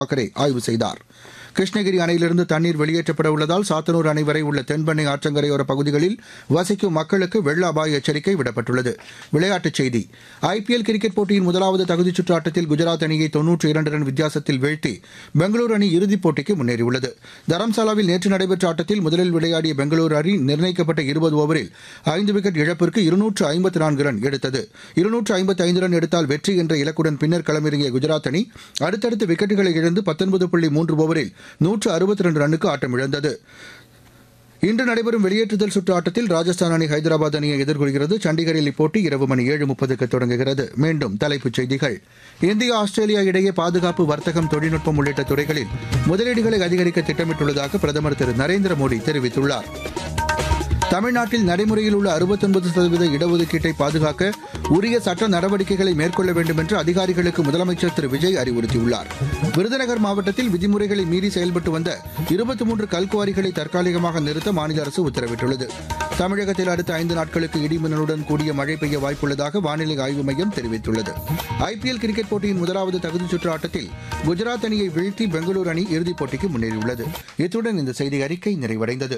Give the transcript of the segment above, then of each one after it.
தாக்கரே ஆய்வு செய்தார் கிருஷ்ணகிரி அணையிலிருந்து தண்ணீர் வெளியேற்றப்பட உள்ளதால் சாத்தனூர் அணை வரை உள்ள தென்பெண்ணை ஆற்றங்கரையோர பகுதிகளில் வசிக்கும் மக்களுக்கு வெள்ள அபாய எச்சரிக்கை விடப்பட்டுள்ளது விளையாட்டுச் செய்தி ஐபிஎல் கிரிக்கெட் போட்டியின் முதலாவது தகுதிச் சுற்று ஆட்டத்தில் குஜராத் அணியை தொன்னூற்றி இரண்டு ரன் வித்தியாசத்தில் வீழ்த்தி பெங்களூரு அணி இறுதிப் போட்டிக்கு முன்னேறியுள்ளது தரம்சாலாவில் நேற்று நடைபெற்ற ஆட்டத்தில் முதலில் விளையாடிய பெங்களூரு அணி நிர்ணயிக்கப்பட்ட இருபது ஓவரில் ஐந்து விக்கெட் இழப்பிற்கு இருநூற்று ஐம்பத்து நான்கு ரன் எடுத்தது இருநூற்று ஐம்பத்து ஐந்து ரன் எடுத்தால் வெற்றி என்ற இலக்குடன் பின்னர் களமிறங்கிய குஜராத் அணி அடுத்தடுத்து விக்கெட்டுகளை இழந்து பத்தொன்பது புள்ளி மூன்று ஓவரில் நூற்று அறுபத்தி ரெண்டு ரன்னுக்கு ஆட்டம் இழந்தது இன்று நடைபெறும் வெளியேற்றுதல் சுற்று ஆட்டத்தில் ராஜஸ்தான் அணி ஹைதராபாத் அணியை எதிர்கொள்கிறது சண்டிகரில் இப்போட்டி இரவு மணி ஏழு முப்பதுக்கு தொடங்குகிறது மீண்டும் தலைப்புச் செய்திகள் இந்தியா ஆஸ்திரேலியா இடையே பாதுகாப்பு வர்த்தகம் தொழில்நுட்பம் உள்ளிட்ட துறைகளில் முதலீடுகளை அதிகரிக்க திட்டமிட்டுள்ளதாக பிரதமர் திரு நரேந்திர மோடி தெரிவித்துள்ளார் தமிழ்நாட்டில் நடைமுறையில் உள்ள அறுபத்தொன்பது சதவீத இடஒதுக்கீட்டை பாதுகாக்க உரிய சட்ட நடவடிக்கைகளை மேற்கொள்ள வேண்டும் என்று அதிகாரிகளுக்கு முதலமைச்சர் திரு விஜய் அறிவுறுத்தியுள்ளார் விருதுநகர் மாவட்டத்தில் விதிமுறைகளை மீறி செயல்பட்டு வந்த இருபத்தி மூன்று கல்குவாரிகளை தற்காலிகமாக நிறுத்த மாநில அரசு உத்தரவிட்டுள்ளது தமிழகத்தில் அடுத்த ஐந்து நாட்களுக்கு இடிமின்னலுடன் கூடிய மழை பெய்ய வாய்ப்புள்ளதாக வானிலை ஆய்வு மையம் தெரிவித்துள்ளது ஐபிஎல் கிரிக்கெட் போட்டியின் முதலாவது தகுதிச் சுற்று ஆட்டத்தில் குஜராத் அணியை வீழ்த்தி பெங்களூரு அணி இறுதிப் போட்டிக்கு முன்னேறியுள்ளது இத்துடன் இந்த செய்தி அறிக்கை நிறைவடைந்தது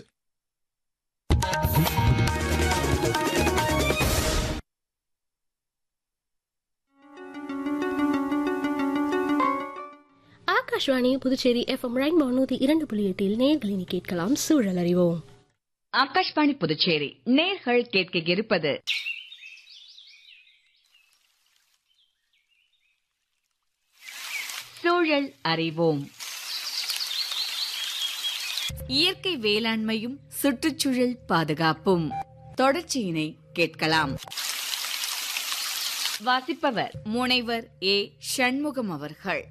ஆகாஷ்வாணி புதுச்சேரி எஃப்எம் ரெயின்போ நூத்தி இரண்டு புள்ளி எட்டில் நேர்களினி கேட்கலாம் சூழல் அறிவோம் ஆகாஷ்வாணி புதுச்சேரி நேர்கள் கேட்க இருப்பது சூழல் அறிவோம் இயற்கை வேளாண்மையும் சுற்றுச்சூழல் பாதுகாப்பும் தொடர்ச்சியினை கேட்கலாம் வாசிப்பவர் முனைவர் ஏ சண்முகம் அவர்கள்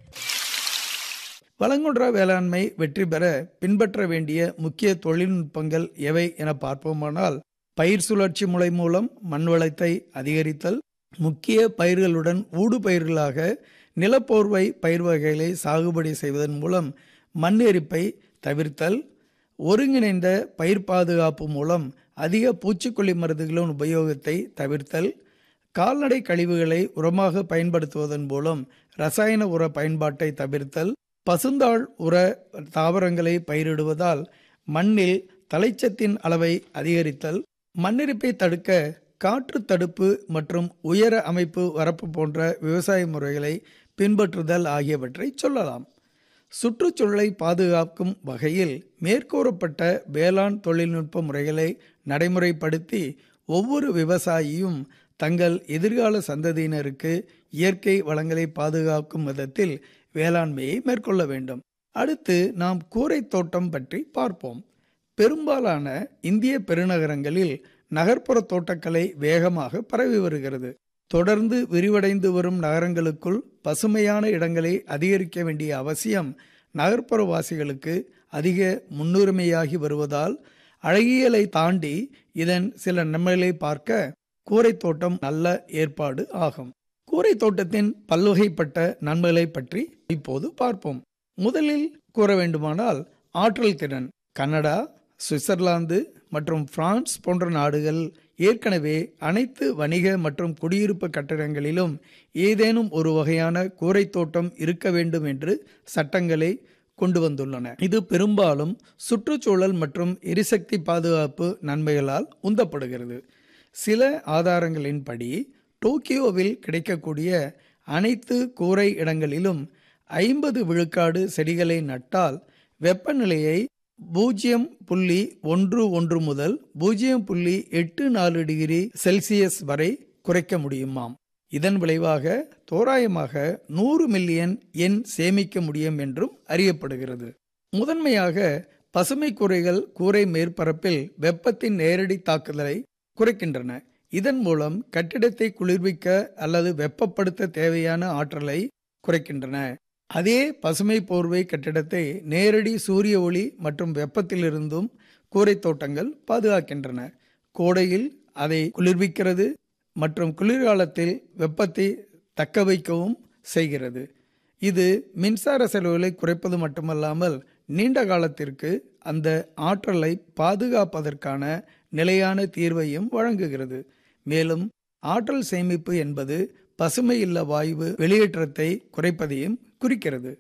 வளங்குன்றா வேளாண்மை வெற்றி பெற பின்பற்ற வேண்டிய முக்கிய தொழில்நுட்பங்கள் எவை என பார்ப்போமானால் பயிர் சுழற்சி முறை மூலம் மண் வளத்தை அதிகரித்தல் முக்கிய பயிர்களுடன் ஊடு பயிர்களாக நிலப்போர்வை பயிர் வகைகளை சாகுபடி செய்வதன் மூலம் மண் எரிப்பை தவிர்த்தல் ஒருங்கிணைந்த பயிர் பாதுகாப்பு மூலம் அதிக பூச்சிக்கொல்லி மருந்துகளின் உபயோகத்தை தவிர்த்தல் கால்நடை கழிவுகளை உரமாக பயன்படுத்துவதன் மூலம் ரசாயன உர பயன்பாட்டை தவிர்த்தல் பசுந்தாள் உர தாவரங்களை பயிரிடுவதால் மண்ணில் தலைச்சத்தின் அளவை அதிகரித்தல் மண்ணெரிப்பை தடுக்க காற்று தடுப்பு மற்றும் உயர அமைப்பு வரப்பு போன்ற விவசாய முறைகளை பின்பற்றுதல் ஆகியவற்றை சொல்லலாம் சுற்றுச்சூழலை பாதுகாக்கும் வகையில் மேற்கூறப்பட்ட வேளாண் தொழில்நுட்ப முறைகளை நடைமுறைப்படுத்தி ஒவ்வொரு விவசாயியும் தங்கள் எதிர்கால சந்ததியினருக்கு இயற்கை வளங்களை பாதுகாக்கும் விதத்தில் வேளாண்மையை மேற்கொள்ள வேண்டும் அடுத்து நாம் கூரை தோட்டம் பற்றி பார்ப்போம் பெரும்பாலான இந்திய பெருநகரங்களில் நகர்ப்புற தோட்டக்கலை வேகமாக பரவி வருகிறது தொடர்ந்து விரிவடைந்து வரும் நகரங்களுக்குள் பசுமையான இடங்களை அதிகரிக்க வேண்டிய அவசியம் நகர்ப்புற வாசிகளுக்கு அதிக முன்னுரிமையாகி வருவதால் அழகியலை தாண்டி இதன் சில நன்மைகளை பார்க்க கூரை தோட்டம் நல்ல ஏற்பாடு ஆகும் கூரை தோட்டத்தின் பல்வகைப்பட்ட நன்மைகளை பற்றி இப்போது பார்ப்போம் முதலில் கூற வேண்டுமானால் ஆற்றல் திறன் கனடா சுவிட்சர்லாந்து மற்றும் பிரான்ஸ் போன்ற நாடுகள் ஏற்கனவே அனைத்து வணிக மற்றும் குடியிருப்பு கட்டடங்களிலும் ஏதேனும் ஒரு வகையான கூரை தோட்டம் இருக்க வேண்டும் என்று சட்டங்களை கொண்டு வந்துள்ளன இது பெரும்பாலும் சுற்றுச்சூழல் மற்றும் எரிசக்தி பாதுகாப்பு நன்மைகளால் உந்தப்படுகிறது சில ஆதாரங்களின்படி டோக்கியோவில் கிடைக்கக்கூடிய அனைத்து கூரை இடங்களிலும் ஐம்பது விழுக்காடு செடிகளை நட்டால் வெப்பநிலையை பூஜ்ஜியம் புள்ளி ஒன்று ஒன்று முதல் பூஜ்ஜியம் புள்ளி எட்டு நாலு டிகிரி செல்சியஸ் வரை குறைக்க முடியுமாம் இதன் விளைவாக தோராயமாக நூறு மில்லியன் எண் சேமிக்க முடியும் என்றும் அறியப்படுகிறது முதன்மையாக பசுமை கூரைகள் கூரை மேற்பரப்பில் வெப்பத்தின் நேரடி தாக்குதலை குறைக்கின்றன இதன் மூலம் கட்டிடத்தை குளிர்விக்க அல்லது வெப்பப்படுத்த தேவையான ஆற்றலை குறைக்கின்றன அதே பசுமை போர்வை கட்டிடத்தை நேரடி சூரிய ஒளி மற்றும் வெப்பத்திலிருந்தும் கூரை தோட்டங்கள் பாதுகாக்கின்றன கோடையில் அதை குளிர்விக்கிறது மற்றும் குளிர்காலத்தில் வெப்பத்தை தக்க வைக்கவும் செய்கிறது இது மின்சார செலவுகளை குறைப்பது மட்டுமல்லாமல் நீண்ட காலத்திற்கு அந்த ஆற்றலை பாதுகாப்பதற்கான நிலையான தீர்வையும் வழங்குகிறது மேலும் ஆற்றல் சேமிப்பு என்பது பசுமை இல்ல வாயு வெளியேற்றத்தை குறைப்பதையும் குறிக்கிறது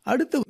அடுத்து